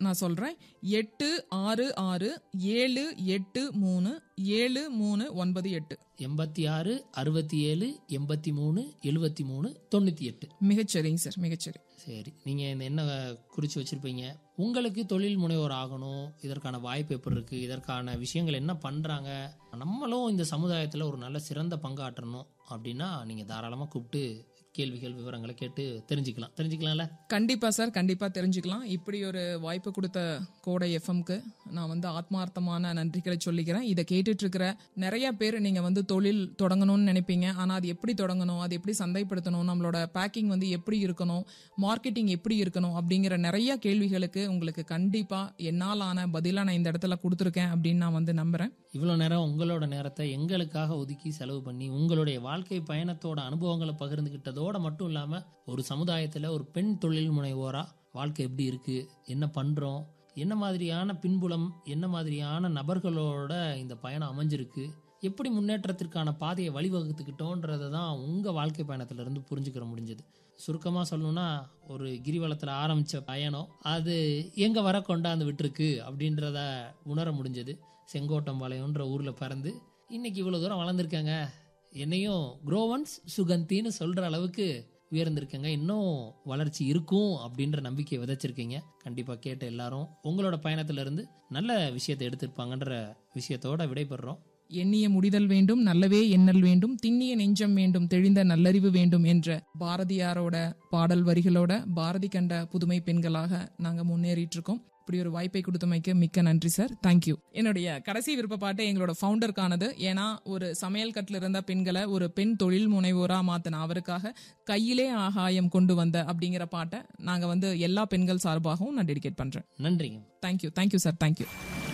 நான் சொல்றேன் எட்டு ஆறு ஆறு ஏழு எட்டு மூணு ஏழு மூணு ஒன்பது எட்டு எண்பத்தி ஆறு அறுபத்தி ஏழு எண்பத்தி மூணு எழுபத்தி மூணு தொண்ணூற்றி எட்டு மிகச்சரிங்க சார் மிகச்சரி சரி நீங்கள் இந்த என்ன குறித்து வச்சுருப்பீங்க உங்களுக்கு தொழில் முனைவோர் ஆகணும் இதற்கான வாய்ப்பு எப்படி இருக்குது இதற்கான விஷயங்கள் என்ன பண்ணுறாங்க நம்மளும் இந்த சமுதாயத்தில் ஒரு நல்ல சிறந்த பங்காற்றணும் அப்படின்னா நீங்கள் தாராளமாக கூப்பிட்டு கேள்விகள் விவரங்களை கேட்டு தெரிஞ்சுக்கலாம் தெரிஞ்சுக்கலாம்ல கண்டிப்பா சார் கண்டிப்பா தெரிஞ்சுக்கலாம் இப்படி ஒரு வாய்ப்பு கொடுத்த கோடை எஃப்எம்க்கு நான் வந்து ஆத்மார்த்தமான நன்றிகளை சொல்லிக்கிறேன் இதை கேட்டுட்டு இருக்கிற நிறைய பேர் நீங்க வந்து தொழில் தொடங்கணும்னு நினைப்பீங்க ஆனா அது எப்படி தொடங்கணும் அது எப்படி சந்தைப்படுத்தணும் நம்மளோட பேக்கிங் வந்து எப்படி இருக்கணும் மார்க்கெட்டிங் எப்படி இருக்கணும் அப்படிங்கிற நிறைய கேள்விகளுக்கு உங்களுக்கு கண்டிப்பா என்னாலான பதிலா நான் இந்த இடத்துல கொடுத்துருக்கேன் அப்படின்னு நான் வந்து நம்புறேன் இவ்வளோ நேரம் உங்களோட நேரத்தை எங்களுக்காக ஒதுக்கி செலவு பண்ணி உங்களுடைய வாழ்க்கை பயணத்தோட அனுபவங்களை பகிர்ந்துக்கிட்டதோட மட்டும் இல்லாமல் ஒரு சமுதாயத்தில் ஒரு பெண் தொழில் முனைவோராக வாழ்க்கை எப்படி இருக்குது என்ன பண்ணுறோம் என்ன மாதிரியான பின்புலம் என்ன மாதிரியான நபர்களோட இந்த பயணம் அமைஞ்சிருக்கு எப்படி முன்னேற்றத்திற்கான பாதையை வழிவகுத்துக்கிட்டோன்றதை தான் உங்கள் வாழ்க்கை பயணத்திலிருந்து புரிஞ்சுக்கிற முடிஞ்சது சுருக்கமாக சொல்லணும்னா ஒரு கிரிவலத்தில் ஆரம்பித்த பயணம் அது எங்கே வர கொண்டாந்து விட்டுருக்கு அப்படின்றத உணர முடிஞ்சது செங்கோட்டம்பாளையம்ன்ற ஊரில் பிறந்து இன்னைக்கு இவ்வளோ தூரம் வளர்ந்துருக்காங்க என்னையும் குரோவன்ஸ் சுகந்தின்னு சொல்கிற அளவுக்கு உயர்ந்திருக்கேங்க இன்னும் வளர்ச்சி இருக்கும் அப்படின்ற நம்பிக்கையை விதைச்சிருக்கீங்க கண்டிப்பாக கேட்ட எல்லாரும் உங்களோட பயணத்திலிருந்து நல்ல விஷயத்தை எடுத்திருப்பாங்கன்ற விஷயத்தோட விடைபெறுறோம் எண்ணிய முடிதல் வேண்டும் நல்லவே எண்ணல் வேண்டும் திண்ணிய நெஞ்சம் வேண்டும் தெளிந்த நல்லறிவு வேண்டும் என்ற பாரதியாரோட பாடல் வரிகளோட பாரதி கண்ட புதுமை பெண்களாக நாங்க முன்னேறிட்டு இருக்கோம் இப்படி ஒரு வாய்ப்பை கொடுத்தமைக்கு மிக்க நன்றி சார் தேங்க்யூ என்னுடைய கடைசி விருப்ப பாட்டு எங்களோட ஃபவுண்டருக்கானது ஏன்னா ஒரு சமையல் கட்டில் இருந்த பெண்களை ஒரு பெண் தொழில் முனைவோரா மாத்தின அவருக்காக கையிலே ஆகாயம் கொண்டு வந்த அப்படிங்கிற பாட்டை நாங்க வந்து எல்லா பெண்கள் சார்பாகவும் நான் டெடிகேட் பண்றேன் நன்றிங்க தேங்க்யூ தேங்க்யூ சார் தேங்க்யூ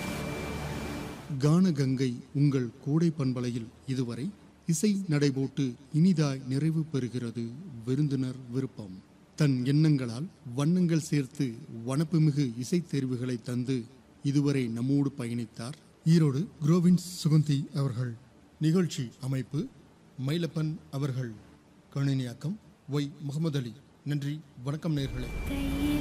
கானகங்கை உங்கள் கூடை பண்பலையில் இதுவரை இசை நடைபோட்டு இனிதாய் நிறைவு பெறுகிறது விருந்தினர் விருப்பம் தன் எண்ணங்களால் வண்ணங்கள் சேர்த்து வனப்புமிகு இசைத் தேர்வுகளை தந்து இதுவரை நம்மோடு பயணித்தார் ஈரோடு குரோவின்ஸ் சுகந்தி அவர்கள் நிகழ்ச்சி அமைப்பு மயிலப்பன் அவர்கள் கணினியாக்கம் ஒய் முகமது அலி நன்றி வணக்கம் நேர்களே கையில்